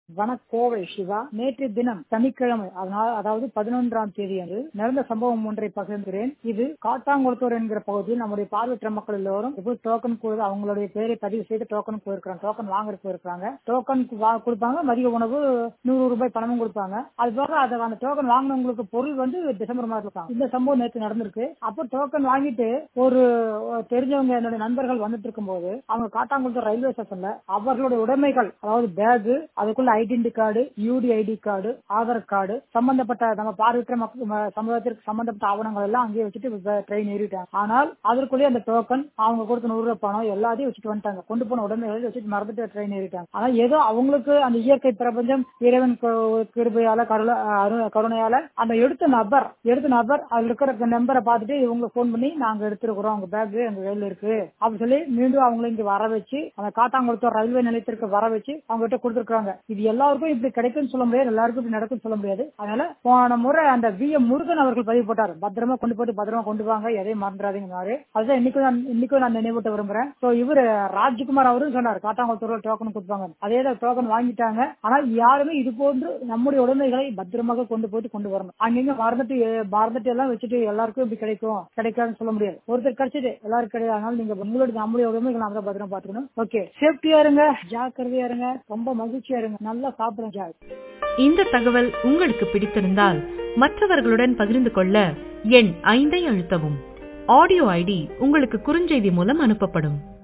வனக்கோவை சிவா நேற்று தினம் சனிக்கிழமை அதனால் அதாவது பதினொன்றாம் தேதி அன்று நடந்த சம்பவம் ஒன்றை பகிர்கிறேன் இது காட்டாங்குளத்தூர் என்கிற பகுதியில் நம்முடைய பார்வையற்ற மக்கள் எல்லோரும் இப்போ டோக்கன் கொடுத்து அவங்களுடைய பேரை பதிவு செய்து டோக்கன் போயிருக்காங்க டோக்கன் வாங்குறதுக்கு போயிருக்காங்க டோக்கன் கொடுப்பாங்க மதிய உணவு நூறு ரூபாய் பணமும் கொடுப்பாங்க அது போக அதை அந்த டோக்கன் வாங்கினவங்களுக்கு பொருள் வந்து டிசம்பர் மாதம் இருக்காங்க இந்த சம்பவம் நேற்று நடந்திருக்கு அப்போ டோக்கன் வாங்கிட்டு ஒரு தெரிஞ்சவங்க என்னுடைய நண்பர்கள் வந்துட்டு இருக்கும்போது அவங்க காட்டாங்குளத்தூர் ரயில்வே ஸ்டேஷன்ல அவர்களுடைய உடைமைகள் அதாவது பேகு அதுக்குள்ள identity card UDID card Aadhaar card சம்பந்தப்பட்ட நம்ம பார்வையற்ற மக்கள் சமுதாயத்திற்கு சம்பந்தப்பட்ட ஆவணங்கள் எல்லாம் அங்கேயே வச்சுட்டு ட்ரெயின் ஏறிட்டாங்க ஆனால் அதற்குள்ளேயே அந்த டோக்கன் அவங்க கொடுத்த நூறு ரூபாய் பணம் எல்லாத்தையும் வச்சுட்டு வந்துட்டாங்க கொண்டு போன உடமைகளை வச்சுட்டு மறந்துட்டு ட்ரெயின் ஏறிட்டாங்க ஆனா ஏதோ அவங்களுக்கு அந்த இயற்கை பிரபஞ்சம் இறைவன் கிருபையால கருணையால அந்த எடுத்த நபர் எடுத்த நபர் அதுல இருக்கிற நம்பரை பார்த்துட்டு இவங்க போன் பண்ணி நாங்க எடுத்துருக்கிறோம் உங்க பேக் எங்க கையில இருக்கு அப்படின்னு சொல்லி மீண்டும் அவங்களை இங்க வர வச்சு அந்த காட்டாங்குளத்தூர் ரயில்வே நிலையத்திற்கு வர வச்சு அவங்க கிட்ட கொடுத்துருக்காங்க இது எல்லாருக்கும் இப்படி கிடைக்கும்னு சொல்ல முடியாது எல்லாருக்கும் இப்படி நடக்கும் சொல்ல முடியாது அதனால போன முறை அந்த வி எம் முருகன் அவர்கள் பதிவு போட்டார் பத்திரமா கொண்டு போட்டு பத்திரமா கொண்டு வாங்க எதையும் மறந்துடாதீங்க அதுதான் இன்னைக்கும் நான் இன்னைக்கும் நான் நினைவூட்ட விரும்புறேன் சோ இவரு ராஜ்குமார் அவரும் சொன்னார் காட்டாங்குளத்தூர் டோக்கன் கொடுப்பாங்க அதே தான் டோக்கன் வாங்கிட்டாங்க ஆனா யாருமே இது போன்று நம்முடைய உடைமைகளை பத்திரமாக கொண்டு போயிட்டு கொண்டு வரணும் அங்கங்க மறந்துட்டு மறந்துட்டு எல்லாம் வச்சுட்டு எல்லாருக்கும் இப்படி கிடைக்கும் கிடைக்காதுன்னு சொல்ல முடியாது ஒருத்தர் கிடைச்சது எல்லாரும் கிடையாது அதனால நீங்க உங்களுடைய நம்முடைய உடைமைகளை நாம பத்திரமா பாத்துக்கணும் ஓகே சேஃப்டியா இருங்க ஜாக்கிரதையா இருங்க ரொம்ப மகிழ்ச்சியா இருங்க நல்லா சாப்பிடுங்க ஜாய் இந்த தகவல் உங்களுக்கு பிடித்திருந்தால் மற்றவர்களுடன் பகிர்ந்து கொள்ள எண் ஐந்தை அழுத்தவும் ஆடியோ ஐடி உங்களுக்கு குறுஞ்செய்தி மூலம் அனுப்பப்படும்